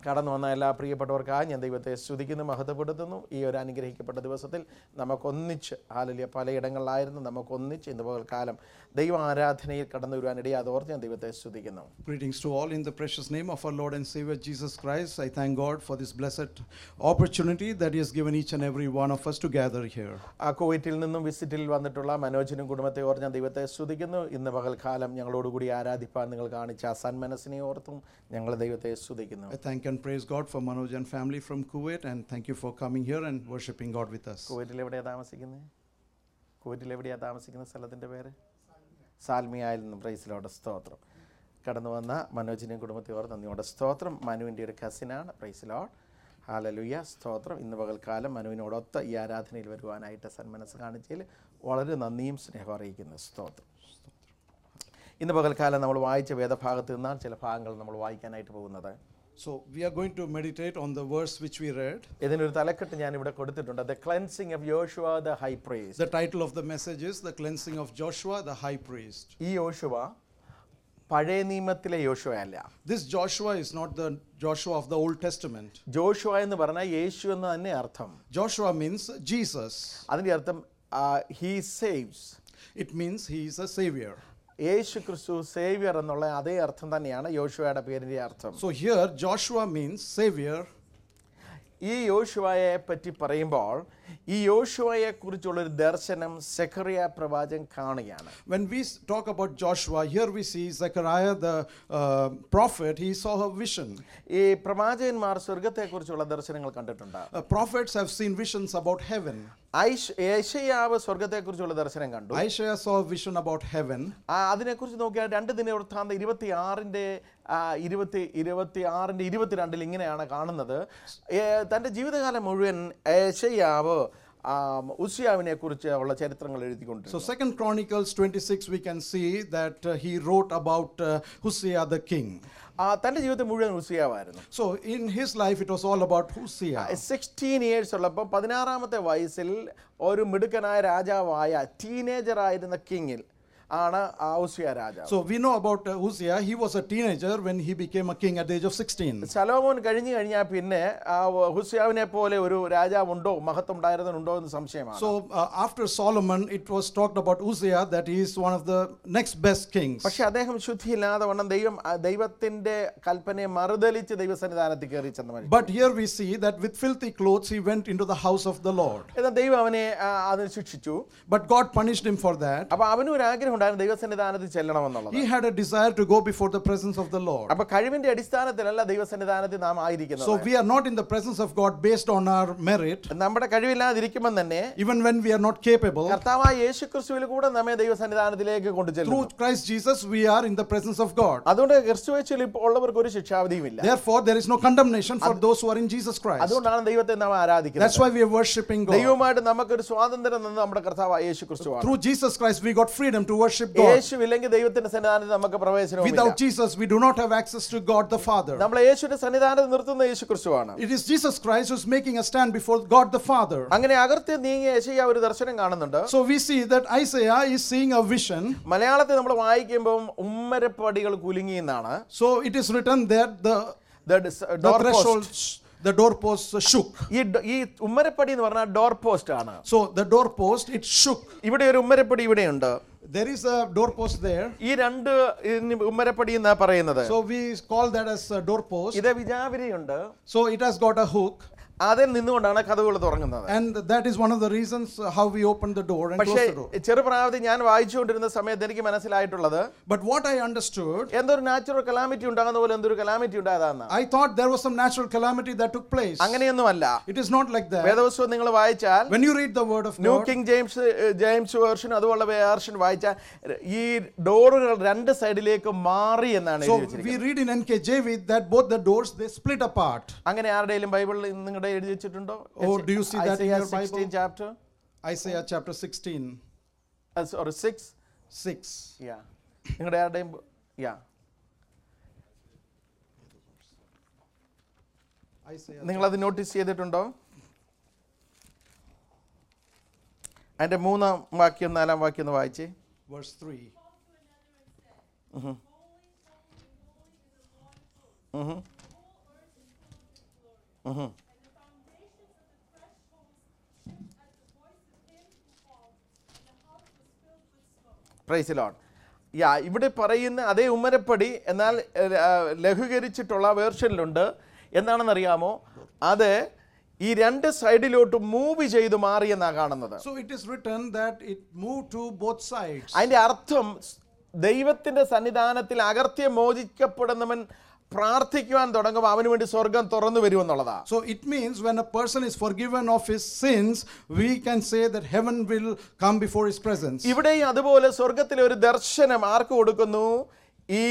കടന്നു വന്ന എല്ലാ പ്രിയപ്പെട്ടവർക്കായി ഞാൻ ദൈവത്തെ സ്തുതിക്കുന്നു മഹത്വപ്പെടുത്തുന്നു ഈ ഒരു അനുഗ്രഹിക്കപ്പെട്ട ദിവസത്തിൽ നമുക്കൊന്നിച്ച് ഹാലലിയ പലയിടങ്ങളിലായിരുന്നു നമുക്കൊന്നിച്ച് ഇന്ന് പകൽക്കാലം ദൈവ ആരാധനയിൽ കടന്നു വരുവാൻ ഇടയാതോർത്ത് ഞാൻ ദൈവത്തെ സ്തുതിക്കുന്നു Greetings to all in the precious name of our Lord and Savior Jesus Christ. I thank God for this blessed opportunity that He has given each and every one of us to gather here. ആ കുവൈറ്റിൽ നിന്നും വിസിറ്റിൽ വന്നിട്ടുള്ള മനോജിനും കുടുംബത്തെ ഓർത്ത് ഞാൻ ദൈവത്തെ സ്തുതിക്കുന്നു ഇന്ന് പകൽക്കാലം ഞങ്ങളോടുകൂടി ആരാധിപ്പാൻ നിങ്ങൾ കാണിച്ച ആ സന്മനസ്സിനെ ഓർത്തും ഞങ്ങൾ ദൈവത്തെ സ്തുതിക്കുന്നു I thank and praise God for Manoj and family from Kuwait and thank you for coming here and worshiping God with us. കുവൈറ്റിൽ എവിടെയാണ് താമസിക്കുന്നത് കുവൈറ്റിൽ എവിടെയാണ് താമസിക്കുന്ന സ്ഥലത്തിൻ്റെ പേര് സാൽമിയായിൽ നിന്നും പ്രൈസിലോടെ സ്തോത്രം കടന്നു വന്ന മനോജിനെയും കുടുംബത്തെ ഓർത്ത് നന്ദിയോടെ സ്തോത്രം മനുവിൻ്റെ ഒരു കസിനാണ് പ്രൈസിലോഡ് ഹാലലുയ സ്തോത്രം ഇന്ന് പകൽക്കാലം മനുവിനോടൊത്ത് ഈ ആരാധനയിൽ വരുവാനായിട്ട് സന്മനസ് കാണിച്ചതിൽ വളരെ നന്ദിയും സ്നേഹം അറിയിക്കുന്നു സ്തോത്രം ഇന്ന് പകൽക്കാലം നമ്മൾ വായിച്ച വേദഭാഗത്ത് നിന്നാണ് ചില ഭാഗങ്ങൾ നമ്മൾ വായിക്കാനായിട്ട് പോകുന്നത് So we are going to meditate on the verse which we read. ഇതിനൊരു തലക്കെട്ട് ഞാൻ ഇവിടെ കൊടുത്തിട്ടുണ്ട് the cleansing of Joshua the high priest The title of the message is The Cleansing of Joshua the High Priest. ഈ യോശുവ പഴയ നിയമത്തിലെ യോശുവ അല്ല This Joshua is not the Joshua of the Old Testament. Joshua എന്ന് പറഞ്ഞാൽ യേശു എന്ന് തന്നെ അർത്ഥം Joshua means Jesus. അതിൻ്റെ അർത്ഥം he saves It means he is a savior. യേശു ക്രിസ്തു സേവിയർ എന്നുള്ള അതേ അർത്ഥം തന്നെയാണ് യോശുവയുടെ പേരിൻ്റെ അർത്ഥം So here Joshua means savior. ഈ യോശുവയെ പറ്റി പറയുമ്പോൾ ഈ യോശുവയെ കുറിച്ചുള്ളൊരു ദർശനം സെഖറിയ പ്രവാചകൻ കാണുകയാണ് When we s- talk about Joshua, here we see Zechariah the uh, prophet, he saw a vision. ഈ പ്രവാചകന്മാർ സ്വർഗത്തെക്കുറിച്ചുള്ള ദർശനങ്ങൾ കണ്ടിട്ടുണ്ട് Uh, prophets have seen visions about heaven. ഐഷ് ഏഷ്യാവ് സ്വർഗത്തെക്കുറിച്ചുള്ള ദർശനം കണ്ടു Isaiah saw a vision about heaven. ആ, അതിനെക്കുറിച്ച് നോക്കിയാൽ രണ്ട് ദിനവൃത്താന്ത ഇരുപത്തി ആറിൻ്റെ ഇരുപത്തി ഇരുപത്തി ആറിൻ്റെ ഇരുപത്തിരണ്ടിൽ ഇങ്ങനെയാണ് കാണുന്നത് ഏ, തൻ്റെ ജീവിതകാലം മുഴുവൻ ഏഷയാവ് ഉസിയാവിനെ കുറിച്ച് ഉള്ള ചരിത്രങ്ങൾ So എഴുതിക്കൊണ്ടിരുന്നു Second Chronicles 26, we can see that uh, he wrote about uh, Hosea the king. ആ, തൻ്റെ ജീവിതത്തിൽ മുഴുവൻ ഉസിയാവായിരുന്നു So in his life, it was all about Hosea. Sixteen years ഉള്ളപ്പോൾ പതിനാറാമത്തെ വയസ്സിൽ ഒരു മിടുക്കനായ രാജാവായ ടീനേജർ ആയിരുന്ന കിങ്ങിൽ ആണ് ആ ഉസിയ രാജാവ് So we know about uh, Hosea. He was a teenager when he became a king at the age of 16. ശലോമോൻ കഴിഞ്ഞു കഴിഞ്ഞാൽ പിന്നെ ആ ഹുസിയാവിനെ പോലെ ഒരു രാജാവുണ്ടോ മഹത്വം ഉണ്ടായിരുന്നുണ്ടോ എന്ന് സംശയമാണ് So uh, after Solomon, it was talked about Hosea that he is one of the next best kings. പക്ഷെ അദ്ദേഹം ശുദ്ധിയില്ലാതെ വണ്ണം ദൈവം ആ ദൈവത്തിന്റെ കൽപ്പനയെ മറുതലിച്ച് ദൈവസന്നിധാനത്തിൽ കയറി ചെന്ന മനുഷ്യൻ But here we see that with filthy clothes he went into the house of the Lord. എന്നാൽ ദൈവം അവനെ ആ, അതിന് ശിക്ഷിച്ചു But God punished him for that. അപ്പൊ അവനും ഒരു ആഗ്രഹം ഉണ്ടായിരുന്നു ദൈവസന്നിധാനത്തിൽ ചെല്ലണമെന്നുള്ളത് He had a desire to go before the presence of the Lord. അപ്പൊ കഴിവിന്റെ അടിസ്ഥാനത്തിലല്ല ദൈവസന്നിധാനത്തിൽ നാം ആയിരിക്കുന്നത് So we are not in the presence of God based on our merit. നമ്മുടെ കഴിവില്ലാതിരിക്കുമ്പോൾ തന്നെ Even when we are not capable, കർത്താവായ യേശു ക്രിസ്തുവിൽ കൂടെ നമ്മെ ദൈവസന്നിധാനത്തിലേക്ക് കൊണ്ടുചെല്ലും through Christ Jesus, we are in the presence of God. അതുകൊണ്ട് ക്രിസ്തുവേച്ചിൽ ഇപ്പോൾ ഉള്ളവർക്ക് ഒരു ശിക്ഷാവധിയുമില്ല Therefore, there is no condemnation for those who are in Jesus Christ. അതുകൊണ്ടാണ് ദൈവത്തെ നാം ആരാധിക്കുന്നത് That's why we are worshiping God. ദൈവമായിട്ട് നമുക്കൊരു സ്വാതന്ത്ര്യം നിന്ന് നമ്മുടെ കർത്താവായ യേശു ക്രിസ്തുവാണ് Through Jesus Christ, we got freedom to worship God. യേശു ഇല്ലെങ്കിൽ ദൈവത്തിന്റെ സന്നിധാനത്തിൽ നമുക്ക് പ്രവേശനമില്ല Without Jesus, we do not have access to God the Father. നമ്മളെ യേശുവിന്റെ സന്നിധാനത്തിൽ നിർത്തുന്ന യേശു ക്രിസ്തുവാണ് It is Jesus Christ who's making a stand before God the Father. അങ്ങനെ അകർത്തി നീങ്ങിയ യേശയ്യ ഒരു ദർശനം കാണുന്നുണ്ട് So we see that Isaiah is seeing a vision. മലയാളത്തിൽ നമ്മൾ വായിക്കുമ്പോൾ ഉമ്മരപ്പടികൾ കുലുങ്ങി എന്നാണ് So it is written that the, The dis- the door post. thresholds, the doorposts shook. ഈ ഡ- ഈ ഉമ്മരപ്പടി എന്ന് പറഞ്ഞാൽ ഡോർ പോസ്റ്റ് ആണ് So the doorpost, it shook. ഇവിടെ ഒരു ഉമ്മരപ്പടി ഇവിടെയുണ്ട് There is a doorpost there. ഈ രണ്ട് ഇതിന് ഉമ്മരപ്പടി എന്നാ പറയുന്നത് So we call that as a doorpost. ഇത് വിജാവിരിയുണ്ട് So it has got a hook. അതിൽ നിന്നുകൊണ്ടാണ് കഥകൾ തുറങ്ങുന്നത് And that is one of the reasons how we open the door and പക്ഷേ close the door. ചെറുപ്രായത്തിൽ ഞാൻ വായിച്ചുകൊണ്ടിരുന്ന സമയത്ത് എനിക്ക് മനസ്സിലായിട്ടുള്ളത് But what I understood, എന്തോ ഒരു നാച്ചുറൽ കലാമിറ്റി ഉണ്ടാകുന്ന പോലെ എന്തൊരു കലാമിറ്റി ഉണ്ടായതാന്ന് I thought there was some natural calamity that took place. അങ്ങനെയൊന്നുമല്ല It is not like that. വേദപുസ്തകം നിങ്ങൾ വായിച്ചാൽ When you read the word of new God, King James James version അതുപോലെ വേർഷൻ വായിച്ചാൽ ഈ ഡോറുകൾ രണ്ട് സൈഡിലേക്ക് മാറി എന്നാണ് so എഴുതി വെച്ചിരിക്കുന്നത് we read in NKJV that both the doors they split apart. അങ്ങനെ ആരുടെയും ബൈബിളിൽ നിങ്ങളുടെ എഴുതി വെച്ചിട്ടുണ്ടോ Oh, do you see that in your Bible? Chapter Isaiah chapter 16, sorry six 6. യാ നിങ്ങളുടെ ആരുടെയും യാ Isaiah. നിങ്ങളത് നോട്ടീസ് ചെയ്തിട്ടുണ്ടോ അതിൻ്റെ മൂന്നാം വാക്യം നാലാം വാക്യം ഒന്ന് വായിച്ചേ verse 3. ഉഹും. and the foundations of the thresholds shook at the voice of him who called, and the house was filled with smoke. Praise lord യാ ഇവിടെ പറയുന്ന അതേ ഉമ്മരപ്പടി എന്നാൽ ഏഹ്, ആ, ലഘൂകരിച്ചിട്ടുള്ള വേർഷനിലുണ്ട് എന്താണെന്നറിയാമോ അത് ഈ രണ്ട് സൈഡിലോട്ട് മൂവ് ചെയ്ത് മാറി എന്നാണ് കാണുന്നത് So it is written that it moved to both sides. അതിന്റെ അർത്ഥം സ് ദൈവത്തിന്റെ സന്നിധാനത്തിൽ അകർത്യം മോചിക്കപ്പെടുന്നവൻ പ്രാർത്ഥിക്കുവാൻ തുടങ്ങുമ്പോൾ അവന് വേണ്ടി സ്വർഗം തുറന്നു വരുമെന്നുള്ളതാ So it means when a person is forgiven of his sins, we can say that heaven will come before his presence. ഇവിടെയും അതുപോലെ സ്വർഗത്തിലെ ഒരു ദർശനം ആർക്ക് കൊടുക്കുന്നു ഈ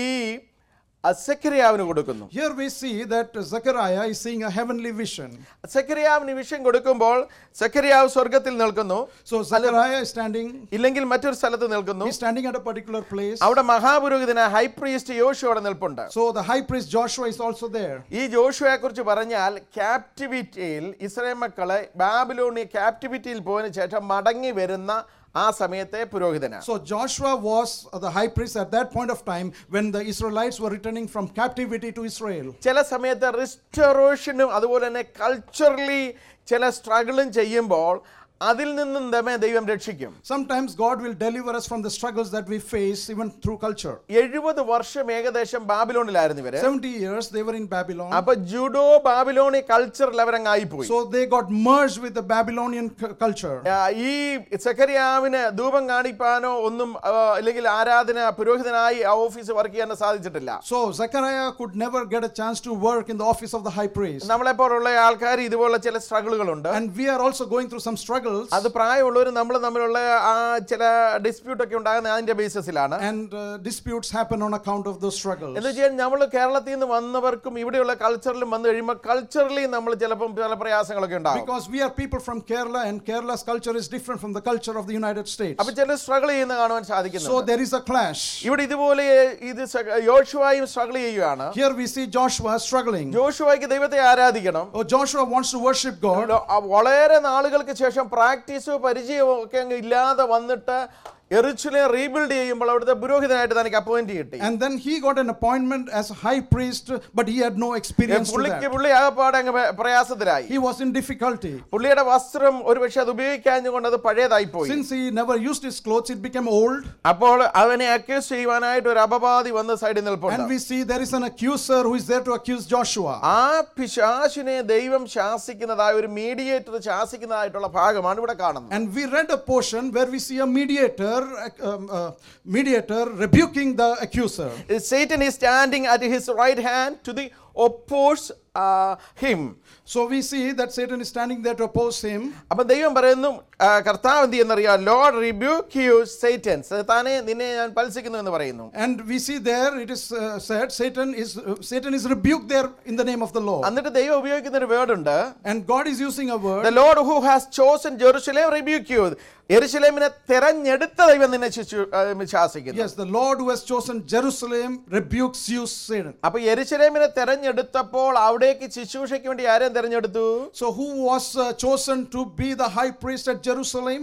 അസക്രിയാവിന് കൊടുക്കുന്നു Here we see that Zechariah is seeing a heavenly vision. സക്രിയാവിന് വിഷയം കൊടുക്കുമ്പോൾ സക്രിയാവ് സ്വർഗത്തിൽ നിൽക്കുന്നു So Zechariah is standing, ഇല്ലെങ്കിൽ മറ്റൊരു സ്ഥലത്ത് നിൽക്കുന്നു he's standing at a particular place. അവിടെ മഹാപുരോഹിതന ഹൈപ്രീസ്റ്റ് യോശു അവിടെ നിൽപ്പുണ്ട് So the high priest Joshua is also there. ഈ ജോഷുവയെ കുറിച്ച് പറഞ്ഞാൽ ക്യാപ്റ്റിവിറ്റിയിൽ ഇസ്രായേൽ മക്കളെ ബാബിലോണിയ ക്യാപ്റ്റിവിറ്റിയിൽ പോയതിനു ശേഷം മടങ്ങി വരുന്ന ആ സമയത്തെ പുരോഹിതനാണ് So Joshua was uh, the high priest at that point of time when the Israelites were returning from captivity to Israel. ചില സമയത്ത് റിസ്റ്റോറേഷനും അതുപോലെ തന്നെ കൾച്ചറലി ചില സ്ട്രഗിളും ചെയ്യുമ്പോൾ അതിൽ നിന്നും ദമേ ദൈവം രക്ഷിക്കും Sometimes God will deliver us from the struggles that we face even through culture. എഴുപത് വർഷം ഏകദേശം ബാബിലോണിലായിരുന്നു ഇവര് 70 years they were in Babylon. അപ്പൊ ജുഡോ ബാബിലോണി കൾച്ചറിൽ അവരങ്ങായിപ്പോയി So they got merged with the Babylonian cu- culture. ആ, ഈ സെക്കരിയാവിന് ധൂപം കാണിപ്പാനോ ഒന്നും ആ, അല്ലെങ്കിൽ ആരാധന പുരോഹിതനായി ആ ഓഫീസ് വർക്ക് ചെയ്യാനോ സാധിച്ചിട്ടില്ല So Zechariah could never get a chance to work in the office of the high priest. നമ്മളെപ്പോലുള്ള ആൾക്കാർ ഇതുപോലുള്ള ചില സ്ട്രഗിളുകളുണ്ട് And we are also going through some struggles. അത് പ്രായമുള്ളവർ നമ്മൾ തമ്മിലുള്ള ആ ചില ഡിസ്പ്യൂട്ട് ഒക്കെ ഉണ്ടാകുന്ന അതിന്റെ ബേസിസിലാണ് And uh, disputes happen on account of those struggles. എന്ന് വെച്ചാൽ നമ്മൾ കേരളത്തിൽ നിന്ന് വന്നവർക്കും ഇവിടെയുള്ള കൾച്ചറിലും വന്നു കഴിയുമ്പോൾ കൾച്ചറലി നമ്മൾ ചിലപ്പം ചില പ്രയാസങ്ങളൊക്കെ ഉണ്ടാകും Because we are people from Kerala and Kerala's culture is different from the culture of the United States. അപ്പൊ ചില സ്ട്രഗിൾ ചെയ്യുന്ന കാണുവാൻ സാധിക്കുന്നു So there is a clash. ഇവിടെ ഇതുപോലെ ഇത് യോശുവായും സ്ട്രഗിൾ ചെയ്യുകയാണ് Here we see Joshua struggling. ജോഷുവായ്ക്ക് ദൈവത്തെ ആരാധിക്കണം Oh, Joshua wants to worship God. ആ വളരെ നാളുകൾക്ക് ശേഷം പ്രാക്ടീസോ പരിചയമോ ഒക്കെ അങ്ങ് ഇല്ലാതെ വന്നിട്ട് എറിച്ചിലെ റീബിൽഡ് ചെയ്യുമ്പോൾ അവിടുത്തെ പുരോഹിതനായിട്ട് തനിക്ക് അപ്പോയിന്റ് കിട്ടി And then he got an appointment as high priest, but he had no experience to പുള്ളിക്ക് that. പുള്ളി ആകപ്പാടെ അങ്ങ് പ്ര- പ്രയാസത്തിലായി He was in difficulty. പുള്ളിയുടെ വസ്ത്രം ഒരുപക്ഷെ അത് ഉപയോഗിക്കാഞ്ഞുകൊണ്ട് അത് പഴയതായി പോയി Since he never used his clothes, it became old. അപ്പോൾ അവനെ അക്യൂസ് ചെയ്യുവാനായിട്ട് ഒരു അപവാദി വന്ന് സൈഡിൽ നിൽപ്പുണ്ട് And we see there is an accuser who is there to accuse Joshua. ആ പിശാശിനെ ദൈവം ശാസിക്കുന്നതായ ഒരു മീഡിയേറ്റർ ശാസിക്കുന്നതായിട്ടുള്ള ഭാഗമാണ് ഇവിടെ കാണുന്നത് And we read a portion where we see a mediator, um, uh, mediator rebuking the accuser. Satan is standing at his right hand to the oppose uh, him. So we see that Satan is standing there to oppose him. അപ്പൊ ദൈവം പറയുന്നു ആ, കർത്താവ് എന്ത് ചെയ്യുന്നറിയാം Lord rebuke you Satan താനെ നിന്നെ ഞാൻ പൽസിക്കുന്നു എന്ന് പറയുന്നു And we see there it is uh, said Satan is uh, Satan is rebuked there in the name of the Lord. എന്നിട്ട് ദൈവം ഉപയോഗിക്കുന്ന ഒരു വേർഡ് ഉണ്ട് And God is using a word. The Lord who has chosen Jerusalem rebuke you എരുസലേമിനെ തെരഞ്ഞെടുത്ത ദൈവം നിന്നെ ശിശു ആ, ശാസിക്കുന്നു Yes, the Lord who has chosen Jerusalem rebukes you, Satan. അപ്പൊ എരുസലേമിനെ തെരഞ്ഞെടുത്തപ്പോൾ അവിടേക്ക് ശുശ്രൂഷയ്ക്ക് വേണ്ടി ആരെയും തെരഞ്ഞെടുത്തു So who was uh, chosen to be the high priest at Jerusalem?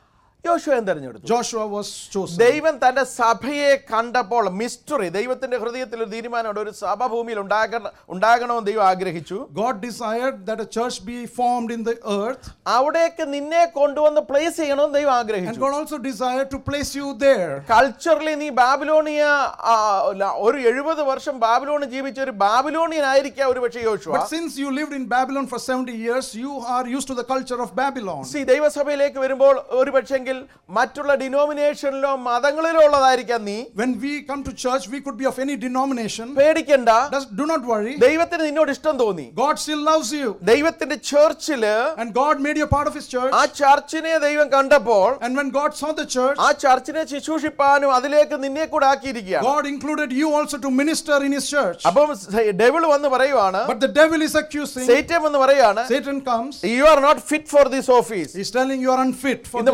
യോശുവൻ തെരഞ്ഞെടുത്തു Joshua was chosen. ദൈവം തന്റെ സഭയെ കണ്ടപ്പോൾ മിസ്റ്ററി ദൈവത്തിന്റെ ഹൃദയത്തിൽ ഒരു തീരുമാനമുണ്ട് ഒരു സഭ ഭൂമിയിൽ ഉണ്ടാകണ ഉണ്ടാകണമെന്ന് ദൈവം ആഗ്രഹിച്ചു God desired that a church be formed in the earth, അവിടേക്ക് നിന്നെ കൊണ്ടുവന്ന് പ്ലേസ് ചെയ്യണമെന്ന് ദൈവം and ആഗ്രഹിച്ചു God also desired to place you there. Culturally നീ ബാബിലോണിയ ആ, ല- ഒരു എഴുപത് വർഷം ബാബിലോണ് ജീവിച്ച ഒരു ബാബിലോണിയൻ ആയിരിക്കാം ഒരു പക്ഷേ യോശുവ But since you lived in Babylon for 70 years, you are used to the culture of Babylon. സി ദൈവസഭയിലേക്ക് വരുമ്പോൾ ഒരു പക്ഷെങ്കിൽ മറ്റുള്ള ഡിനോമിനേഷനിലോ മതങ്ങളിലോ ഉള്ളതായിരിക്കാം നീ When we come to church, we could be of any denomination. പേടിക്കണ്ട Does, do not worry. ദൈവത്തിന് നിന്നോട് ഇഷ്ടം തോന്നി God still loves you. ദൈവത്തിന്റെ ചേർച്ചില് And God made you a part of His church. ആ ചർച്ചിനെ ദൈവം കണ്ടപ്പോൾ And when God saw the church, ആ ചർച്ചിനെ ശുശ്രൂഷിപ്പാനും അതിലേക്ക് നിന്നെ കൂടെ ആക്കിയിരിക്കുകയാണ് God included you also to minister in His church. അപ്പം ഡെവിൾ വന്ന് പറയുവാണ് But the devil is accusing. സേറ്റം എന്ന് പറയാണ് Satan comes. You are not fit for this office He's telling you are unfit for ഇന്ന് this office. പകൽക്കാലം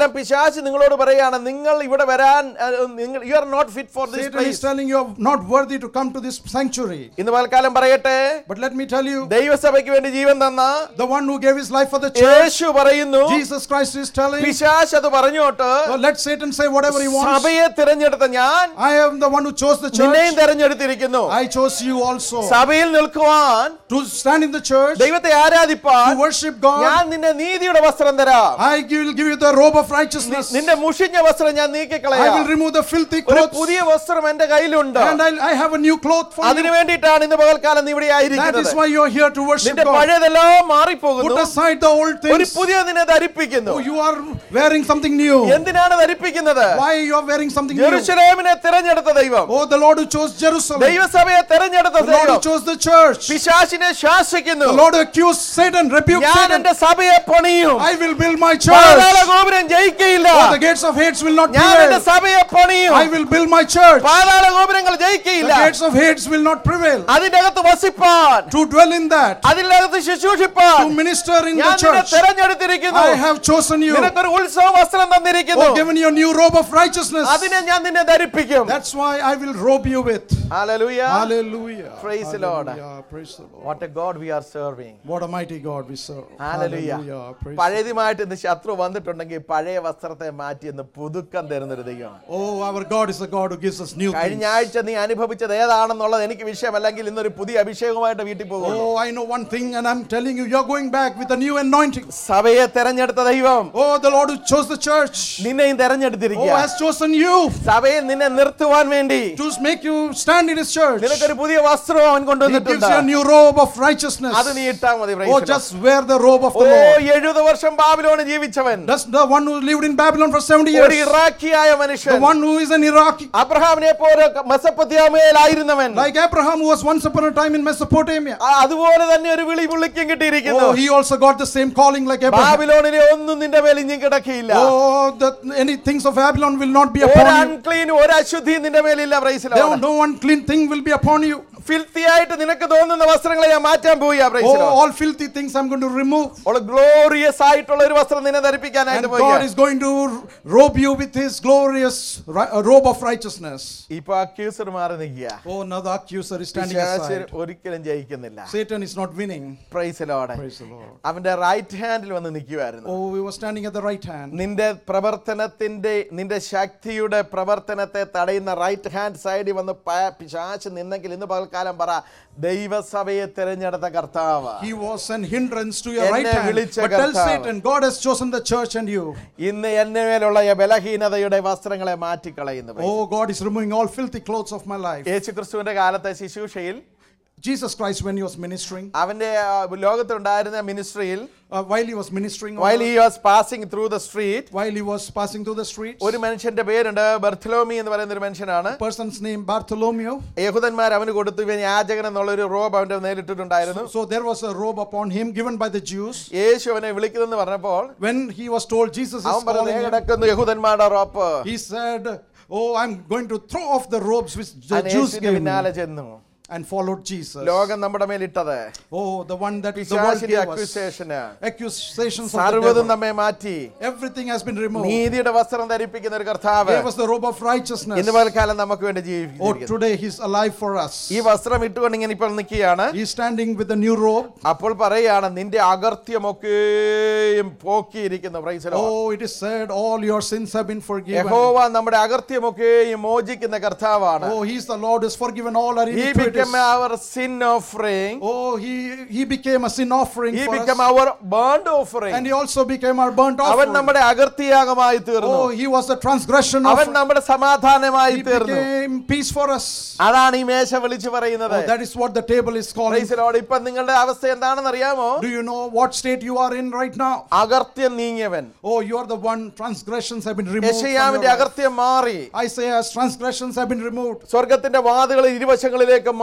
പകരം പിശാച് നിങ്ങളോട് പറയാണ് നിങ്ങൾ ഇവിടെ വരാൻ നിങ്ങൾ you are not fit for this Satan is place telling you are not worthy to come to this sanctuary. ഇന്ന് പൽക്കാലം പറയട്ടെ But let me tell you, ദൈവസഭയ്ക്ക് വേണ്ടി ജീവൻ തന്ന the one who gave his life for the church, യേശു പറയുന്നു Jesus Christ is telling, പിശാച് അത് പറഞ്ഞോട്ട് "Oh, let Satan say whatever he wants. സഭയെ തിരഞ്ഞെടുത്ത ഞാൻ I am the one who chose the നിന്നെയും church. തെരഞ്ഞെടുത്തിരിക്കുന്നു I chose you also സഭയിൽ നിൽക്കുവാൻ to stand in the church, ദൈവത്തെ ആരാധിപ്പാൻ to worship ഞാൻ God. നിന്നെ നീതിയുടെ വസ്ത്രം തരാം I will give you the robe of righteousness. നിന്റെ മുഷിഞ്ഞ വസ്ത്രം ഞാൻ I will നീക്കിക്കളയാം remove the filthy ഒരു clothes. പുതിയ വസ്ത്രം എന്റെ കയ്യിലുണ്ട് And I'll, I have a new cloth for അതിനു you. വേണ്ടിയിട്ടാണ് ഇന്ന് പകൽക്കാലം നീ ഇവിടെ That ആയിരിക്കുന്നത് is why you are here to worship നിന്റെ God. പഴയതെല്ലാം Put മാറിപ്പോകുന്നു aside the old ഒരു things. പുതിയ നിന്നെ ധരിപ്പിക്കുന്നു Oh, you are wearing something new. എന്തിനാണ് ധരിപ്പിക്കുന്നത് Why you are wearing something new? ജെറുസലേമിനെ തിരഞ്ഞെടുത്ത ദൈവം Oh, the Lord who chose Jerusalem. ദൈവസഭയെ തിരഞ്ഞെടുത്ത The Lord who ദൈവം chose the church. പിശാചിനെ ശാസിക്കുന്നു The Lord who accused Satan, rebuked ഞാൻ Satan. എന്റെ സഭയെ പണിയും I will build my പാതാള church. ഗോപുരം ജയിക്കയില്ല Oh, the gates of Hades will not ഞാൻ എന്റെ prevail. സഭയെ പണിയും I will build my church. പാതാള ഗോപുരങ്ങൾ The ജയിക്കയില്ല gates of Hades will not prevail. അതിന്റെ അകത്ത് വസിപ്പാൻ To dwell in that, അതിനകത്ത് ശുശ്രൂഷിപ്പാൻ to minister in ഞാൻ the നിന്നെ church. തെരഞ്ഞെടുത്തിരിക്കുന്നു I have chosen you. നിനക്കൊരു ഉത്സവ വസ്ത്രം തന്നിരിക്കുന്നു Oh, given you a new robe of righteousness. അതിനെ ഞാൻ നിന്നെ ധരിപ്പിക്കും That's why I will robe you with. Hallelujah. Hallelujah. Praise the Lord. Hallelujah. Praise the Lord. What a God we are serving. What a mighty God we serve. Hallelujah. Praise the പഴയതുമായിട്ട് ഇന്ന് ശത്രു വന്നിട്ടുണ്ടെങ്കിൽ പഴയ വസ്ത്രത്തെ മാറ്റി ഇന്ന് പുതുക്കം തരുന്നൊരു ദൈവമാണ് Oh, our God is a God who gives us new കഴിഞ്ഞ things. ആഴ്ച നീ അനുഭവിച്ചത് ഏതാണെന്നുള്ളത് എനിക്ക് വിഷയമല്ലെങ്കിൽ ഇന്നൊരു പുതിയ അഭിഷേകമായിട്ട് വീട്ടിൽ പോകും Oh, I know one thing, and I'm telling you, you're going back with a new anointing. സഭയെ തെരഞ്ഞെടുത്ത ദൈവം Oh, the Lord who chose the church. നിന്നെയും Oh, തെരഞ്ഞെടുത്തിരിക്കുക has chosen you സഭയിൽ നിന്നെ നിർത്തുവാൻ വേണ്ടി to make you stand in His church. നിനക്കൊരു പുതിയ വസ്ത്രം അവൻ He gives കൊണ്ടുവന്നിട്ടുണ്ട് you a new robe of righteousness. അത് നീ ഇട്ടാ മതി praise Oh, the Lord. just wear the robe of oh the Lord. എഴുപത് വർഷം ബാബിലോണ് ജീവിച്ചവൻ That's the one who lived in Babylon for 70 ഒരു years. ഇറാഖിയായ The മനുഷ്യൻ one who is an Iraqi. അബ്രഹാമിനെ പോലെ മെസ്സപ്പൊത്യാമയിലായിരുന്നവൻ Like Abraham, who was once upon a time in Mesopotamia. ആ, അതുപോലെ തന്നെ ഒരു വിളി പുള്ളിക്കും കിട്ടിയിരിക്കുന്നു Oh, he also got the same calling like Abraham. ബാബിലോണിലെ ഒന്നും നിന്റെ മേൽ ഇഞ്ഞും കിടക്കിയില്ല Oh, the, any things of Babylon will not be ഒരു upon you. അൺക്ലീൻ ഒരു അശുദ്ധിയും നിന്റെ മേലില്ല There, പ്രൈസിലോ no unclean thing will be upon you. Filthy ആയിട്ട് നിനക്ക് തോന്നുന്ന വസ്ത്രങ്ങളെ ഞാൻ മാറ്റാൻ പോയി Oh, പ്രൈസിലോ all filthy things I'm going to remove. Glorious ആയിട്ടുള്ള ഒരു വസ്ത്രം നിന്നെ And ധരിപ്പിക്കാനായിട്ട് God പോയി is going to robe you with His glorious ri- uh, robe of righteousness. ഇപ്പൊ അക്യൂസർ മാറി നിൽക്കുക Oh, another accuser is standing പിശാച് aside. ഒരിക്കലും ജയിക്കുന്നില്ല Satan is not winning. പ്രൈസിലോടെ Praise the Lord. അവന്റെ റൈറ്റ് ഹാൻഡിൽ വന്ന് നിൽക്കുമായിരുന്നു Oh, we were standing at the right hand. നിന്റെ പ്രവർത്തനത്തിന്റെ നിന്റെ ശക്തിയുടെ പ്രവർത്തനത്തെ തടയുന്ന റൈറ്റ് ഹാൻഡ് സൈഡിൽ വന്ന് പ- പിശാച് നിന്നെങ്കിൽ ഇന്ന് പകൽക്കാലം പറ ദൈവസഭയെ തിരഞ്ഞെടുത്ത കർത്താവ് He was an hindrance to your എന്നെ right hand. വിളിച്ച But tell കർത്താവ്. Satan, God has chosen the church and you. ഇന്ന് എന്നെ മേലുള്ള ഈ ബലഹീനതയുടെ വസ്ത്രങ്ങളെ മാറ്റിക്കളയുന്നു Oh, God is removing all filthy clothes of my life. യേശു ക്രിസ്തുവിന്റെ കാലത്തെ ശുശ്രൂഷയിൽ Jesus Christ, when he was ministering, അവന്റെ ആ, ലോകത്തുണ്ടായിരുന്ന മിനിസ്ട്രിയിൽ uh, while he was ministering, while over- he was passing through the street while he was passing through the streets, ഒരു മനുഷ്യന്റെ പേരുണ്ട് ബർത്തലോമി എന്ന് പറയുന്ന ഒരു മനുഷ്യനാണ് person's name Bartholomew. യഹൂദന്മാർ അവന് കൊടുത്തു ഇവൻ യാചകൻ എന്നുള്ള ഒരു റോബ് അവന്റെ നേരിട്ടിട്ടുണ്ടായിരുന്നു So there was a robe upon him given by the Jews. യേശു അവനെ വിളിക്കുന്നെന്ന് പറഞ്ഞപ്പോൾ When he was told Jesus is അവൻ പറഞ്ഞു calling "ദേ him, കിടക്കുന്നു യഹൂദന്മാരുടെ robe he said, Oh, I'm going to throw off the robes which the അവൻ Jews യേശുവിന്റെ gave me. പിന്നാലെ ചെന്നു And followed Jesus. ലോകം നമ്മുടെ മേൽ ഇട്ടത് Oh, the one that the world പിശാചിന്റെ gave us. അക്യൂസേഷന് Accusations of the സർവ്വതും devil. നമ്മെ മാറ്റി Everything has been removed. നീതിയുടെ വസ്ത്രം ധരിപ്പിക്കുന്ന ഒരു കർത്താവ് Gave us the robe of righteousness. ഇന്ന് പൽക്കാലം നമുക്ക് വേണ്ടി Oh, ജീവിക്കുന്നു today he's alive for us. ഈ വസ്ത്രം ഇട്ടുകൊണ്ട് ഇങ്ങനെ ഇപ്പോൾ നിൽക്കുകയാണ് He's standing with the new robe. അപ്പോൾ പറയാണ് നിന്റെ അകർത്യമൊക്കെയും പോക്കിയിരിക്കുന്നു praise Lord. Oh, it is said, all your sins have been forgiven. യഹോവ നമ്മുടെ അകർത്യമൊക്കെയും മോചിക്കുന്ന കർത്താവാണ് Oh, he's the Lord who has forgiven all our He iniquities. became our sin offering. Oh, he, he became a sin offering He for became us. our burnt offering. And he also became our burnt അവൻ offering. നമ്മുടെ അകർത്തിയാഗമായി തീർന്നു Oh, he was the transgression അവൻ of നമ്മുടെ സമാധാനമായി He തീർന്നു became peace for us. അതാണ് ഈ മേശ വിളിച്ചു പറയുന്നത് Oh, that is what the table is calling. Praise the Lord. ഇപ്പൊ നിങ്ങളുടെ അവസ്ഥ എന്താണെന്ന് അറിയാമോ Do you know what state you are in right now? അകർത്യം നീങ്ങിയവൻ Oh, you are the one transgressions have been removed. From your യശയാമിന്റെ life. അകർത്യം മാറി Isaiah's transgressions have been removed. സ്വർഗത്തിന്റെ വാതുകൾ ഇരുവശങ്ങളിലേക്ക്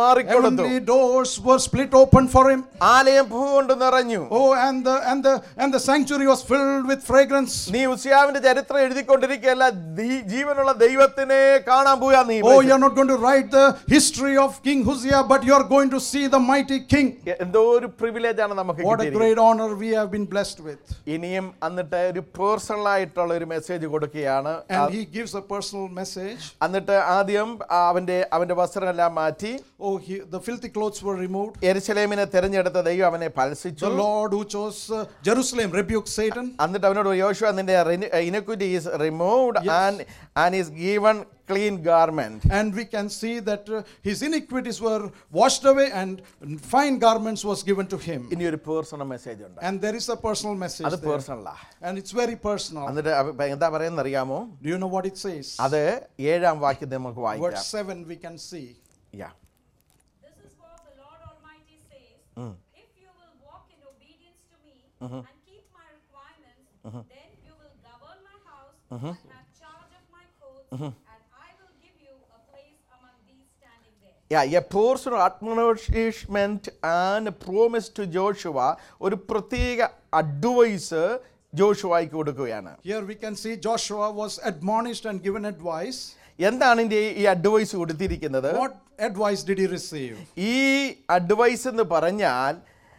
മാറിക്കൊടുത്തു Heavenly doors were split open for him. ആലയം പൂ കൊണ്ട് നിറഞ്ഞു Oh, and the and the and the sanctuary was filled with fragrance. നീ ഉസിയാവിന്റെ ചരിത്രം എഴുതിക്കൊണ്ടിരിക്കുകയല്ല ദീ- ജീവനുള്ള ദൈവത്തിനെ കാണാൻ പോയാ നീ Oh, you're not going to write the history of King Hosea, but you're going to see the mighty king. എന്തോ ഒരു പ്രിവിലേജ് ആണ് നമുക്ക് What a കിട്ടിയിരിക്കുന്നത്. great honor we have been blessed with. ഇനിയും എന്നിട്ട് ഒരു പേഴ്സണൽ ആയിട്ടുള്ള ഒരു മെസ്സേജ് കൊടുക്കുകയാണ് And he gives a personal message. എന്നിട്ട് ആദ്യം അവന്റെ അവന്റെ വസ്ത്രമെല്ലാം മാറ്റി Oh, he, the filthy clothes were removed. എരുസലേമിനെ തെരഞ്ഞെടുത്ത ദൈവം അവനെ പലസിച്ചു The Lord who chose uh, Jerusalem rebuked Satan. എന്നിട്ട് അവനോട് യോശുവ നിന്റെ iniquity is removed and and is given clean garment And we can see that uh, his iniquities were washed away and fine garments was given to him. ഇനി ഒരു personal message ഉണ്ട് And there is a personal message അത് there. പേഴ്സണലാ And it's very personal. എന്നിട്ട് അവ- എന്താ പറയുന്നത് അറിയാമോ Do you know what it says? അത് ഏഴാം വാക്യം നമുക്ക് Verse വായിക്കാം 7 we can see. Yeah. This is what the Lord Almighty says. If you will walk in obedience to me and keep my requirements, then you will govern my house and have charge of my courts, and I will give you a place among these standing there. Yeah, a personal admonishment and promise to Joshua ഒരു പ്രത്യേക advice ജോഷുവായിക്ക് കൊടുക്കുകയാണ് Here we can see Joshua was admonished and given advice. എന്താണ് ഇതിന്റെ ഈ advice കൊടുത്തിരിക്കുന്നത് What advice did he receive? ഈ advice എന്ന് പറഞ്ഞാൽ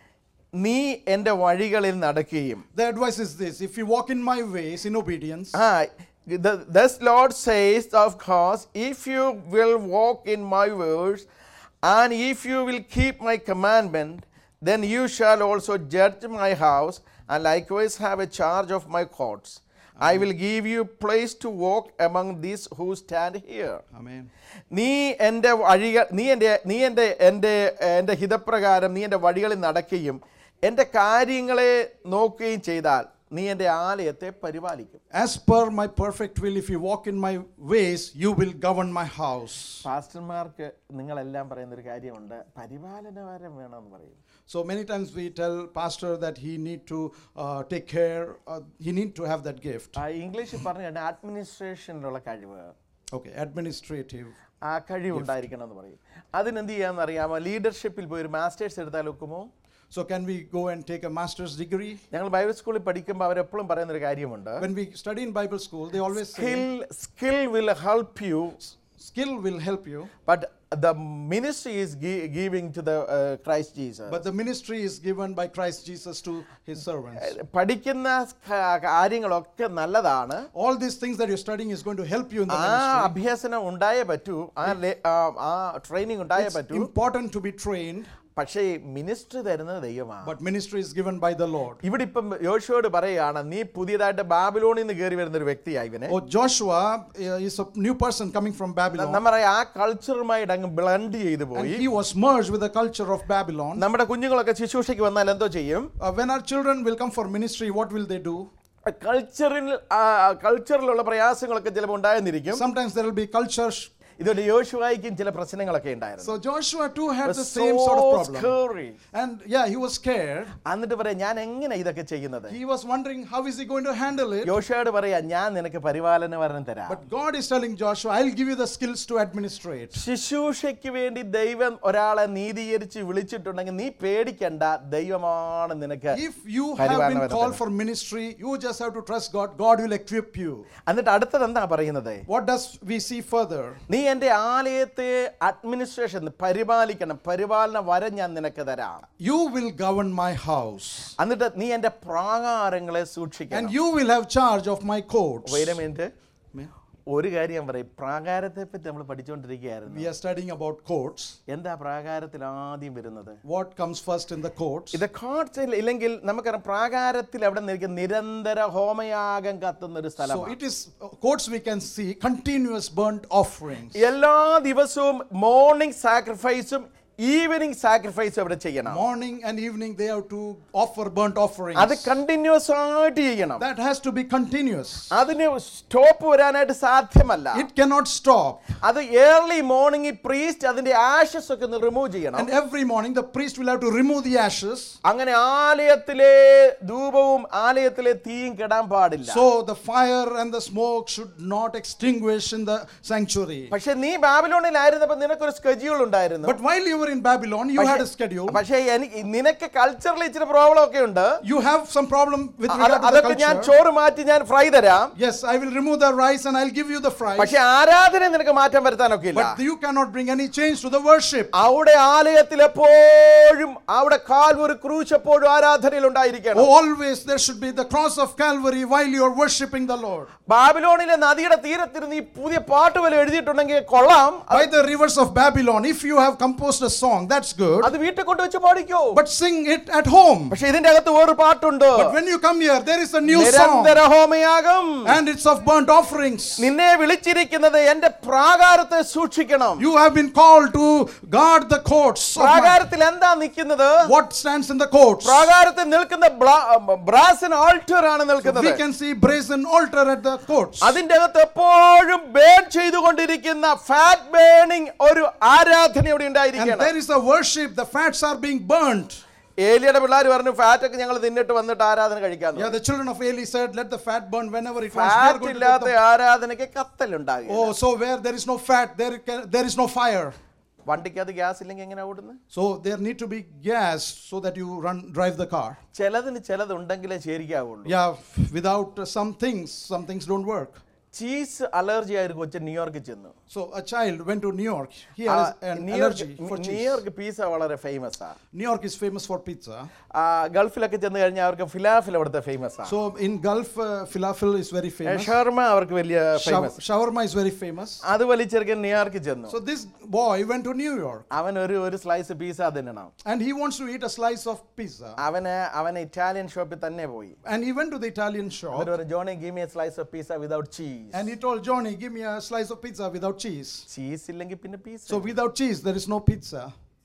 നീ എൻ്റെ വഴികളിൽ നടക്കുകയും The advice is this if you walk in my ways in obedience, ആ the- thus Lord says, of course, if you will walk in my words, and if you will keep my commandment, then you shall also judge my house, and likewise have a charge of my courts. I will give you place to walk among these who stand here. Amen. നീ എൻ്റെ വഴികൾ നീ എൻ്റെ നീ എൻ്റെ എൻ്റെ എൻ്റെ ഹിതപ്രകാരം നീ എൻ്റെ വഴികളിൽ നടക്കുകയും എൻ്റെ കാര്യങ്ങളെ നോക്കുകയും ചെയ്താൽ നീ എൻ്റെ ആലയത്തെ പരിപാലിക്കും As per my perfect will, if you walk in my ways, you will govern my house. പാസ്റ്റർമാർക്ക് നിങ്ങളെല്ലാം പറയുന്ന ഒരു കാര്യമുണ്ട് പരിപാലനവാരം വേണമെന്ന് പറയും So many times we tell pastor that he need to uh, take care, uh, he need to have that gift. ആ ഇംഗ്ലീഷിൽ പറഞ്ഞു അഡ്മിനിസ്ട്രേഷനിലുള്ള കഴിവ് Okay, administrative. ആ കഴിവ് ഉണ്ടായിരിക്കണം എന്ന് പറയും അതിനെന്ത് ചെയ്യാമെന്ന് അറിയാമോ ലീഡർഷിപ്പിൽ പോയി ഒരു മാസ്റ്റേഴ്സ് എടുത്താൽ ഒക്കുമോ So can we go and take a master's degree? ഞങ്ങൾ ബൈബിൾ സ്കൂളിൽ പഠിക്കുമ്പോൾ അവരെപ്പോഴും പറയുന്ന ഒരു കാര്യമുണ്ട് When we study in Bible school, they always skill say skill will help you skill will help you, But the ministry is gi- giving to the uh, Christ Jesus. but the ministry is given by Christ Jesus to his servants. പഠിക്കുന്ന ക- കാര്യങ്ങളൊക്കെ നല്ലതാണ് All these things that you're studying is going to help you in the ആ ministry. അഭ്യസനം ഉണ്ടായേ പറ്റൂ ആ ലെ- ആ- ആ ട്രെയിനിങ് ഉണ്ടായേ It's പറ്റൂ important to be trained, പക്ഷേ മിനിസ്ട്രി തരുന്നത് ദൈവമാണ് but ministry is given by the Lord. ഇവിടെ ഇപ്പം യോശുവോട് പറയുകയാണ് നീ പുതിയതായിട്ട് ബാബിലോണിൽ നിന്ന് കയറി വരുന്ന ഒരു വ്യക്തിയായി ഇവനെ Oh, Joshua uh, is a new person coming from Babylon, നമ്മൾ പറയാം ആ കൾച്ചറുമായിട്ട് അങ്ങ് ബ്ലണ്ട് ചെയ്തു and പോയി he was merged with the culture of Babylon. നമ്മുടെ കുഞ്ഞുങ്ങളൊക്കെ ശുശ്രൂഷയ്ക്ക് വന്നാൽ എന്തോ ചെയ്യും Uh, when our children will come for ministry, what will they do? കൾച്ചറിൽ കൾച്ചറിലുള്ള പ്രയാസങ്ങളൊക്കെ ചിലപ്പോൾ ഉണ്ടായെന്നിരിക്കും Sometimes there will be culture. sh- ഇതുകൊണ്ട് യോശുവായിക്കും ചില പ്രശ്നങ്ങളൊക്കെ ഉണ്ടായിരുന്നു So Joshua too had was the same sort of so problem. scary. And yeah, he was scared. എന്നിട്ട് പറയാം ഞാൻ എങ്ങനെ ഇതൊക്കെ ചെയ്യുന്നത് He was wondering how is he going to handle it. യോശുവയോട് പറയാ ഞാൻ നിനക്ക് പരിപാലന വരണം തരാം But God is telling Joshua, I'll give you the skills to administrate. ശുശ്രൂഷയ്ക്ക് വേണ്ടി ദൈവം ഒരാളെ നീതീകരിച്ച് വിളിച്ചിട്ടുണ്ടെങ്കിൽ നീ പേടിക്കണ്ട ദൈവമാണ് നിനക്ക് If you have been പരിപാലന വരം called തരുന്നത്. for ministry, you just have to trust God. God will equip you. എന്നിട്ട് അടുത്തത് എന്താ പറയുന്നത് What does we see further? നീ എൻ്റെ ആലയത്തെ അഡ്മിനിസ്ട്രേഷൻ പരിപാലിക്കണം പരിപാലന വരം ഞാൻ നിനക്ക് തരാം You will govern my house. എന്നിട്ട് നീ എൻ്റെ പ്രാകാരങ്ങളെ And സൂക്ഷിക്കണം you will have charge of my courts. Wait a minute ഒരു കാര്യം ഞാൻ പറയും പ്രാകാരത്തെ പറ്റി നമ്മൾ പഠിച്ചുകൊണ്ടിരിക്കുകയായിരുന്നു We are studying about courts. എന്താ പ്രാകാരത്തിൽ ആദ്യം വരുന്നത് What comes first in the courts? ഇത് കോട്ട്സിൽ ഇല്ലെങ്കിൽ നമുക്കറിയാം പ്രാകാരത്തിൽ അവിടെ നിൽക്കുന്ന നിരന്തര ഹോമയാഗം കത്തുന്ന ഒരു So സ്ഥലമാണ് it is uh, courts we can see continuous burnt offerings. എല്ലാ ദിവസവും മോർണിംഗ് സാക്രിഫൈസും ഈവനിങ് സാക്രിഫൈസ് അവിടെ ചെയ്യണം Morning and evening they have to offer burnt offerings. അത് കണ്ടിന്യൂസ് ആയിട്ട് ചെയ്യണം That has to be continuous. അതിന് സ്റ്റോപ്പ് വരാനായിട്ട് സാധ്യമല്ല It cannot stop. അത് ഏർലി മോർണിംഗ് ഈ പ്രീസ്റ്റ് അതിന്റെ ആഷസ് ഒക്കെ ഒന്ന് റിമൂവ് ചെയ്യണം And every morning the priest will have to remove the ashes. അങ്ങനെ ആലയത്തിലെ ധൂപവും ആലയത്തിലെ തീയും കെടാൻ പാടില്ല So the fire and the smoke should not extinguish in the sanctuary. പക്ഷെ നീ ബാബിലോണിലായിരുന്നപ്പോ നിനക്കൊരു സ്കെഡ്യൂൾ ഉണ്ടായിരുന്നു But while you were in Babylon, you had a schedule. പക്ഷേ എനിക്ക് നിനക്ക് കൾച്ചറിൽ ഇച്ചിരി പ്രോബ്ലം ഒക്കെ ഉണ്ട് You have some problem with അത് regard to the അതൊക്കെ ഞാൻ culture. ചോറ് മാറ്റി ഞാൻ ഫ്രൈ തരാം Yes, I will remove the rice and I'll give you the fries. പക്ഷെ ആരാധന നിനക്ക് മാറ്റം വരുത്താനൊക്കെ ഇല്ല But you cannot bring any change to the worship. അവിടെ ആലയത്തിൽ എപ്പോഴും അവിടെ കാൽവൊരു ക്രൂശ് എപ്പോഴും ആരാധനയിൽ ഉണ്ടായിരിക്കണം Oh, always there should be the cross of Calvary while you are worshiping the Lord. ബാബിലോണിലെ നദിയുടെ തീരത്തിരുന്ന് ഈ പുതിയ പാട്ട് വല്ല എഴുതിയിട്ടുണ്ടെങ്കിൽ കൊള്ളാം By the rivers of Babylon, if you have composed a song, that's good. അത് വീട്ടിൽ കൊണ്ടുവച്ച് പാടിക്കോ But sing it at home. പക്ഷെ ഇതിന്റെ അകത്ത് വേറൊരു പാട്ടുണ്ട് But when you come here, there is a new song. നിരന്തര ഹോമയാഗം And it's of burnt offerings. നിന്നെ വിളിച്ചിരിക്കുന്നത് എന്റെ പ്രാകാരത്തെ സൂക്ഷിക്കണം You have been called to guard the courts. of my- പ്രാകാരത്തിൽ എന്താ നിൽക്കുന്നത് What stands in the courts? പ്രാകാരത്തിൽ നിൽക്കുന്ന ബ്രാസൻ ആൾട്ടർ ആണ് നിൽക്കുന്നത് We can see brazen altar at the courts. അതിന്റെ അകത്ത് എപ്പോഴും ബേൺ ചെയ്തുകൊണ്ടിരിക്കുന്ന ഫാറ്റ് ബേണിംഗ് ഒരു ആരാധന ഇവിടെ And ഉണ്ടായിരിക്കണം there is a worship. The fats are being burnt. ഏലിയുടെ പിള്ളേർ പറഞ്ഞു ഫാറ്റ് ഒക്കെ ഞങ്ങൾ തിന്നിട്ട് വന്നിട്ട് ആരാധന കഴിക്കാന്ന് Yeah, the children of Eli said, Let the fat burn whenever it wants. We are fat going to ഇല്ലാത്ത take the- ആരാധനയ്ക്ക് കത്തലുണ്ടാകും Oh, so where there is no fat, there, can, there is no fire. വണ്ടിക്കകത്ത് gas ഇല്ലെങ്കിൽ എങ്ങനെ ഓടുന്നത് So there need to be gas so that you run drive the car. ചിലതിന് ചിലത് ഉണ്ടെങ്കിലേ ശരിക്കാവുള്ളൂ Yeah, without uh, some things, some things don't work. Cheese allergy ആയ ഒരു കൊച്ചു ന്യൂയോർക്കിൽ ചെന്നു So a child went to New York. He ആ, has an New York allergy for cheese. New York pizza വളരെ ഫേമസ് ആ New York is famous for pizza. ആ, ഗൾഫിലൊക്കെ ചെന്ന് കഴിഞ്ഞാൽ അവർക്ക് ഫിലാഫിൽ അവിടുത്തെ ഫേമസ് ആ So in Gulf, uh, falafel is very famous. ഷർമ അവർക്ക് വലിയ Shaw- famous shawarma is very famous. അത് വലിച്ചെടുക്കാൻ ന്യൂയോർക്കിൽ ചെന്നു So this boy went to New York അവൻ ഒരു ഒരു സ്ലൈസ് പീസ തിന്നണം and he wants to eat a slice of pizza. അവന് അവൻ ഇറ്റാലിയൻ ഷോപ്പിൽ തന്നെ പോയി And he went to the Italian shop എന്നിട്ട് ഒരു Johnny give me slice of pizza without cheese and he told Johnny, Give me a slice of pizza without cheese. Cheese ഇല്ലെങ്കിൽ പിന്നെ പീസ So without cheese, there is no pizza.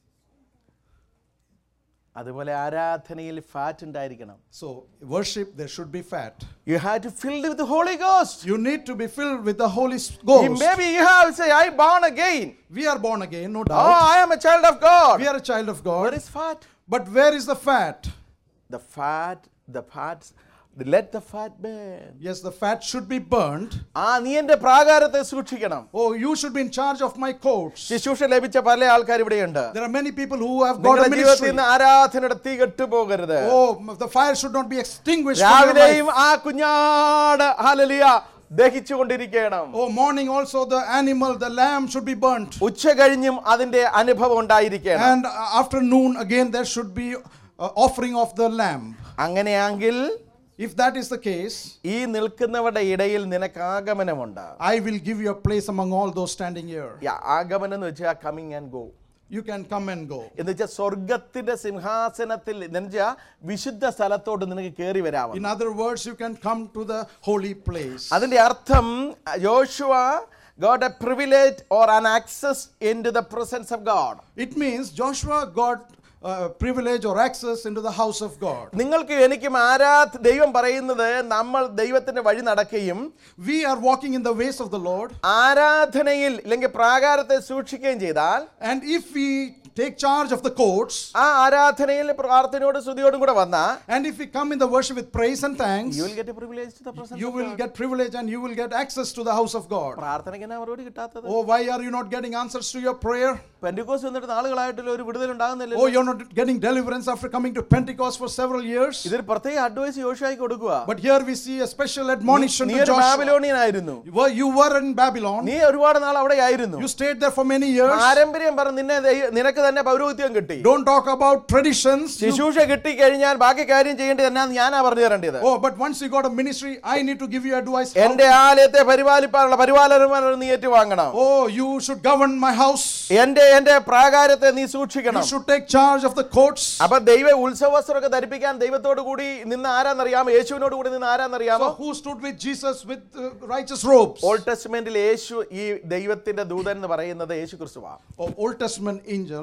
അതുപോലെ ആരാധനയിൽ fat ഉണ്ടായിരിക്കണം So worship, there should be fat. You have to filled with Holy Ghost You need to be filled with the Holy S- Ghost. Maybe you have say, I born again. We are born again, no Oh, doubt. I am a child of God. We are a child of Where God. is fat? But where is the fat? The fat, the fat, let the fat burn. Yes, the fat should be burnt. ആ നീ എന്റെ പ്രാകാരത്തെ സൂക്ഷിക്കണം Oh, you should be in charge of my courts. ശുശ്രൂഷ ലഭിച്ച പല ആൾക്കാർ ഇവിടെയുണ്ട് There are many people who have got നിങ്ങളുടെ a ജീവിതത്തിൽ ministry. നിന്ന് ആരാധനയുടെ തീ കെട്ടുപോകരുത് Oh, the fire should not be extinguished. from your രാവിലെയും life. ആ കുഞ്ഞാട് ഹാലലിയ ദഹിച്ചു കൊണ്ടിരിക്കണം Oh, morning also the animal, the lamb should be burnt. ഉച്ച കഴിഞ്ഞും അതിന്റെ അനുഭവം ഉണ്ടായിരിക്കണം And uh, afternoon again there should be uh, offering of the lamb. അങ്ങനെയാങ്കിൽ If that is the case, ഈ നിൽക്കുന്നവരുടെ ഇടയിൽ നിനക്ക് ആഗമനമുണ്ട് I will give you a place among all those standing here. Yeah, ആഗമനം എന്ന് വെച്ചാൽ coming and go You can come and go. എന്ന് വെച്ചാൽ സ്വർഗത്തിന്റെ സിംഹാസനത്തിൽ എന്ന് വെച്ചാൽ വിശുദ്ധ സ്ഥലത്തോട്ട് നിനക്ക് കയറി വരാം In other words, you can come to the holy place. അതിന്റെ അർത്ഥം യോശുവ got a privilege or an access into the presence of God. It means Joshua got uh, privilege or access into the house of God. നിങ്ങൾക്ക് എനിക്കും ആരാധ ദൈവം പറയുന്നത് നമ്മൾ ദൈവത്തിന്റെ വഴി നടക്കുകയും We are walking in the ways of the Lord, ആരാധനയിൽ അല്ലെങ്കിൽ പ്രാകാരത്തെ സൂക്ഷിക്കുകയും ചെയ്താൽ and if we take charge of the courts, ആ ആരാധനയിൽ പ്രാർത്ഥനയോടും സ്തുതിയോടും കൂടെ വന്ന and if we come in the worship with praise and thanks, you will get privilege to the presence you will get privilege and you will get access to the house of God. പ്രാർത്ഥനയ്ക്ക് എന്നാ മറുപടി കിട്ടാത്തത് Oh, why are you not getting answers to your prayer? Pentecost വന്നിട്ട് നാളുകളായിട്ടുള്ള ഒരു വിടുതൽ ഉണ്ടാകുന്നില്ല Oh, you're not getting deliverance after coming to Pentecost for several years? ഇതൊരു പ്രത്യേക അഡ്വൈസ് യോശുവായി കൊടുക്കുക But here we see a special admonition നീ to ഒരു Joshua. ബാബിലോണിയൻ ആയിരുന്നു You were- You were in Babylon. നീ ഒരുപാട് നാൾ അവിടെ ആയിരുന്നു You stayed there for many years. പാരമ്പര്യം പറഞ്ഞ് നിന്നെ ദൈ- നിനക്ക് തന്നെ പൗരോഹിത്യം കിട്ടി Don't talk about traditions. You- ശുശ്രൂഷ കിട്ടിക്കഴിഞ്ഞാൽ ബാക്കി കാര്യം ചെയ്യേണ്ടത് എന്നാന്ന് ഞാനാ പറഞ്ഞു തരേണ്ടത് Oh, but once you got a ministry, I need to give you advice. how- എന്റെ ആലയത്തെ പരിപാലിപ്പാനുള്ള പരിപാലനന്മാരെ നീ ഏറ്റുവാങ്ങണം Oh, you should govern my house. എന്റെ എന്റെ പ്രാകാരത്തെ നീ You സൂക്ഷിക്കണം should take charge of the courts. അപ്പൊ ദൈവ ഉത്സവസ്ത്രമൊക്കെ ധരിപ്പിക്കാൻ ദൈവത്തോട് കൂടി നിന്ന് ആരാന്നറിയാമോ യേശുവിനോട് കൂടി നിന്ന് ആരാന്നറിയാമോ So, who stood with Jesus with uh, righteous robes? Old ടെസ്റ്റ്മെന്റിൽ യേശു ഈ ദൈവത്തിന്റെ ദൂതൻ എന്ന് പറയുന്നത് യേശു ക്രിസ്തുവാ Oh, Old Testament angel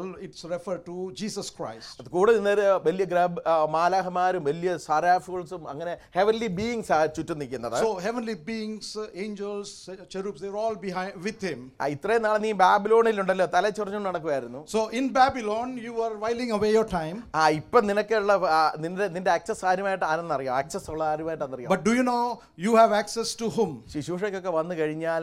it's referred to Jesus Christ. അത് കൂടെ നിന്നൊരു വലിയ ഗ്രബ് മാലാഹമാരും വലിയ സാരാഫുൾസും അങ്ങനെ ഹെവൻലി ബീയിങ്സ് ആ ചുറ്റും നിൽക്കുന്നത് So heavenly beings, uh, angels, uh, cherubs, they're all behind with him. ആ, ഇത്രയും നാളെ നീ ബാബിലോണിലുണ്ടല്ലോ തല ചൊറിഞ്ഞുകൊണ്ട് നടക്കുമായിരുന്നു So in Babylon, you were whiling away your time. ആ ഇപ്പം നിനക്കുള്ള ആ, നിന്റെ നിന്റെ ആക്സസ് ആരുമായിട്ട് ആരെന്നറിയാം ആക്സസ് ഉള്ള ആരുമായിട്ടാണെന്നറിയാം But do you know you have access to whom? ശുശ്രൂഷയ്ക്കൊക്കെ വന്നു കഴിഞ്ഞാൽ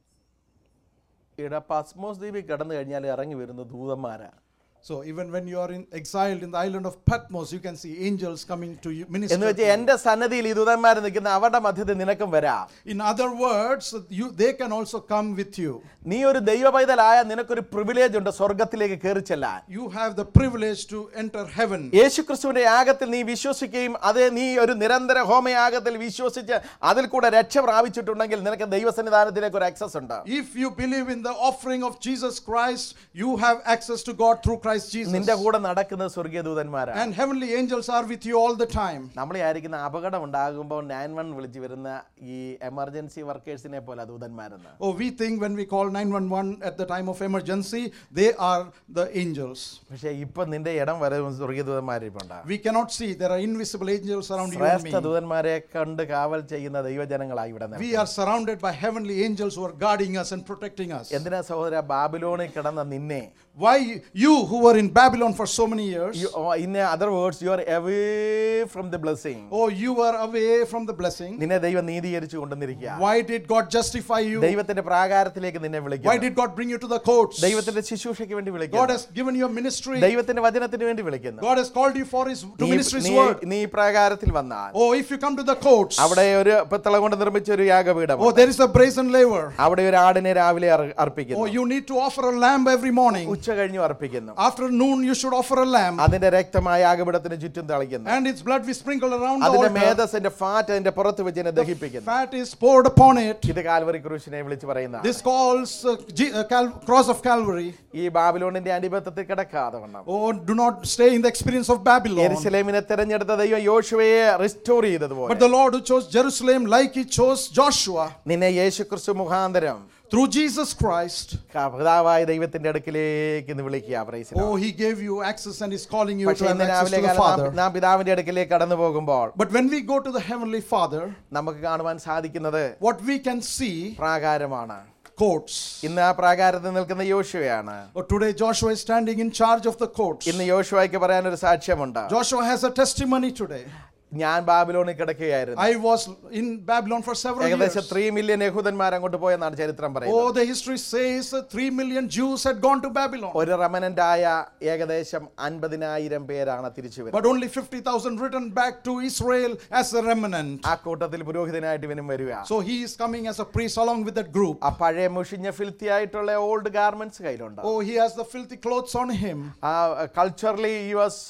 ഇവിടെ പസ്മോസ് ദ്വീപിൽ കടന്നു കഴിഞ്ഞാൽ ഇറങ്ങി വരുന്ന ദൂതന്മാരാ So even when you are in exiled in the island of Patmos, you can see angels coming to you, എന്ന് minister. വെച്ചാൽ to you. എന്റെ സന്നദ്ധിയിൽ ഈ ദൂതന്മാർ നിൽക്കുന്ന അവരുടെ മധ്യത്തിൽ നിനക്കും വരാം In other words, you they can also come with you. നീ ഒരു ദൈവ പൈതലായ നിനക്കൊരു പ്രിവിലേജ് ഉണ്ട് സ്വർഗത്തിലേക്ക് കയറി ചെല്ലാൻ You have the privilege to enter heaven. യേശുക്രിസ്തുവിന്റെ യാഗത്തിൽ നീ വിശ്വസിക്കുകയും അതേ നീ ഒരു നിരന്തര ഹോമയാഗത്തിൽ വിശ്വസിച്ച് അതിൽ കൂടെ രക്ഷ പ്രാപിച്ചിട്ടുണ്ടെങ്കിൽ നിനക്ക് ദൈവസന്നിധാനത്തിലേക്ക് ഒരു ആക്സസ് ഉണ്ട് If you believe in the offering of Jesus Christ, you have access to God through Christ Jesus. നിന്റെ കൂടെ നടക്കുന്നത് സ്വർഗീയ ദൂതന്മാരാണ് And heavenly angels are with you all the time. നമ്മൾ വിചാരിക്കുന്ന അപകടം ഉണ്ടാകുമ്പോൾ നയൻ വൺ വിളിച്ച് വരുന്ന ഈ എമർജൻസി വർക്കേഴ്സിനെ പോലെ ദൂതന്മാരെന്ന് Oh, we think when we call 911 at the time of emergency, they are the angels. പക്ഷേ ഇപ്പൊ നിന്റെ ഇടം വരെ സ്വർഗീയ ദൂതന്മാരിപ്പുണ്ട് We cannot see. There are invisible angels around you and ശ്രേഷ്ഠ me. ദൂതന്മാരെ കണ്ട് കാവൽ ചെയ്യുന്ന ദൈവജനങ്ങളായി ഇവിടെ നിൽക്കുന്നത്. We are surrounded by heavenly angels who are guarding us and protecting us. എന്തിനാ സഹോദര ബാബിലോണിൽ കിടന്ന നിന്നെ Why you who were in Babylon for so many years, in other words you are away from the blessing oh, you were away from the blessing. നിന്നെ ദൈവം നീതീകരിച്ചു കൊണ്ടുവന്നിരിക്കുക Why did God justify you? ദൈവത്തിന്റെ പ്രാകാരത്തിലേക്ക് നിന്നെ Why വിളിക്കുന്നു did God bring you to the courts? ദൈവത്തിന്റെ ശുശ്രൂഷയ്ക്ക് വേണ്ടി God വിളിക്കുന്നു has given you a ministry. ദൈവത്തിന്റെ വചനത്തിന് വേണ്ടി വിളിക്കുന്നു God has called you for His to നീ- minister His നീ- word. നീ ഈ പ്രാകാരത്തിൽ വന്നാൽ Oh, if you come to the courts, അവിടെ ഒരു പിത്തള കൊണ്ട് നിർമ്മിച്ച ഒരു യാഗപീഠം oh, there is a brazen laver. അവിടെ ഒരു ആടിനെ രാവിലെ അർ- Oh, അർപ്പിക്കുന്നു you need to offer a lamb every morning. ഉച്ച കഴിഞ്ഞു അർപ്പിക്കുന്നു After noon, you should offer a lamb. അതിന്റെ രക്തമായ യാഗപീഠത്തിന് ചുറ്റും തളിക്കുന്നു And its blood we sprinkle around the അതിന്റെ altar. മേധസ്സിന്റെ ഫാറ്റ് അതിന്റെ പുറത്ത് വെച്ച് ഇതിനെ ദഹിപ്പിക്കുന്നു Fat is poured upon it. ഇത് കാൽവറി ക്രൂശിനെ വിളിച്ച് പറയുന്ന This calls uh, G- uh, Cal- cross of Calvary. ഈ ബാബിലോണിന്റെ അടിബദ്ധത്തിൽ കിടക്കാതെ വണ്ണം Oh, do not stay in the experience of Babylon. എരുസലേമിനെ തെരഞ്ഞെടുത്ത ദൈവം യോശുവയെ റിസ്റ്റോർ ചെയ്തതുപോലെ But the Lord who chose Jerusalem like He chose Joshua നിന്നെ യേശു ക്രിസ്തു മുഖാന്തരം through Jesus Christ. പിതാവായ ദൈവത്തിന്റെ അടുക്കിലേക്ക് ഇന്ന് വിളിക്കുക praise the Lord. Oh, He gave you access and is calling you പക്ഷേ to have ഇന്ന് access രാവിലെ to the കാലം Father. നാം- നാം പിതാവിന്റെ അടുക്കിലേക്ക് കടന്നു പോകുമ്പോൾ But when we go to the Heavenly Father, നമുക്ക് കാണുവാൻ സാധിക്കുന്നത് what we can see പ്രാകാരമാണ് courts. ഇന്ന് ആ പ്രാകാരത്തിൽ നിൽക്കുന്ന യോശുവയാണ് Oh, today Joshua is standing in charge of the courts. ഇന്ന് യോശുവയ്ക്ക് പറയാൻ ഒരു സാക്ഷ്യമുണ്ട് Joshua has a testimony today. ഞാൻ ബാബിലോണിൽ കിടക്കുകയായിരുന്നു I was in Babylon for several ഏകദേശം years. ത്രീ മില്യൺ യഹൂദന്മാർ അങ്ങോട്ട് പോയെന്നാണ് ചരിത്രം പറയുന്നത് Oh, the history says uh, three million Jews had gone to Babylon. ഒരു റമനന്റ് ആയ ഏകദേശം അൻപതിനായിരം പേരാണ് തിരിച്ചു വരുന്നത് But only 50,000 returned back to Israel as a remnant. ആ കൂട്ടത്തിൽ പുരോഹിതനായിട്ട് ഇവനും വരിക So he is coming as a priest along with that group. ആ പഴയ മുഷിഞ്ഞ ഫിൽത്തി ആയിട്ടുള്ള ഓൾഡ് ഗാർമെന്റ്സ് കയ്യിലുണ്ട് Oh, he has the filthy clothes on him. ആ കൾച്ചറലി ഈ വാസ്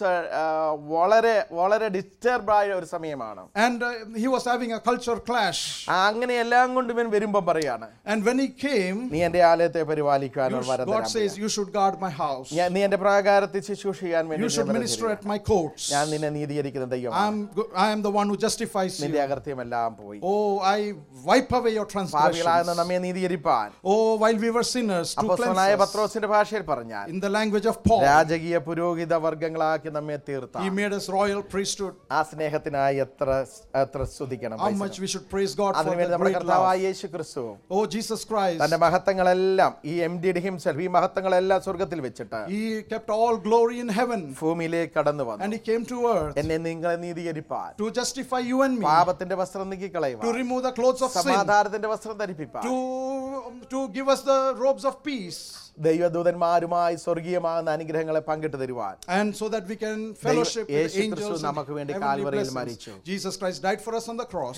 വളരെ വളരെ ഡിസ്റ്റർബ് ആയ ഒരു സമയമാണ് And uh, he was having a culture clash. ആ, അങ്ങനെ എല്ലാം കൊണ്ട് ഇവൻ വരുമ്പം പറയാണ് And when he came, നീ എന്റെ ആലയത്തെ പരിപാലിക്കുവാനുള്ള you- വരം God തരാൻ says, പോവാ. You should guard my house. ഞാൻ- നീ എന്റെ പ്രാകാരത്തിൽ ശുശ്രൂഷ ചെയ്യാൻ വേണ്ടി You should നിന്നെ minister തരിക. at my courts. ഞാൻ നിന്നെ നീതീകരിക്കുന്ന ദൈവം I'm, go- I am the one who justifies നിന്റെ you. അകൃത്യമെല്ലാം പോയി Oh, I wipe away your പാപികളാകുന്ന transgressions. നമ്മെ നീതീകരിപ്പാൻ Oh, while we were sinners, to അപ്പോസ്തലനായ cleanse us. പത്രോസിന്റെ ഭാഷയിൽ പറഞ്ഞാൽ In the language of Paul, രാജകീയ പുരോഹിത വർഗങ്ങളാക്കി നമ്മെ തീർത്ത he made us royal priesthood. ആ സ്നേഹത്തിനായി എത്ര എത്ര സ്തുതിക്കണം How much we should praise God for അതിനുവേണ്ടി that നമ്മുടെ great കർത്താവായ love. യേശു ക്രിസ്തു Oh, Jesus Christ. തന്റെ മഹത്വങ്ങളെല്ലാം ഈ എം ഡി ഹിംസെൽഫ് ഈ മഹത്വങ്ങളെല്ലാം സ്വർഗത്തിൽ വെച്ചിട്ട് He kept all glory in heaven ഭൂമിയിലേക്ക് കടന്നു and വന്നു he came to earth എന്നെ നിങ്ങളെ നീതീകരിപ്പാൻ to justify you and me, പാപത്തിന്റെ വസ്ത്രം to നീക്കിക്കളയുവാൻ remove the clothes of sin, സമാധാനത്തിന്റെ വസ്ത്രം ധരിപ്പിപ്പാൻ to, to give us the robes of peace, ദൈവദൂതന്മാരുമായി സ്വർഗീയമാകുന്ന അനുഗ്രഹങ്ങളെ പങ്കിട്ട് തരുവാൻ and so that we can fellowship with Yeshu angels ക്രിസ്തു and നമുക്ക് വേണ്ടി heavenly കാൽവറിയിൽ blessings. മരിച്ചു. Jesus Christ died for us on the cross.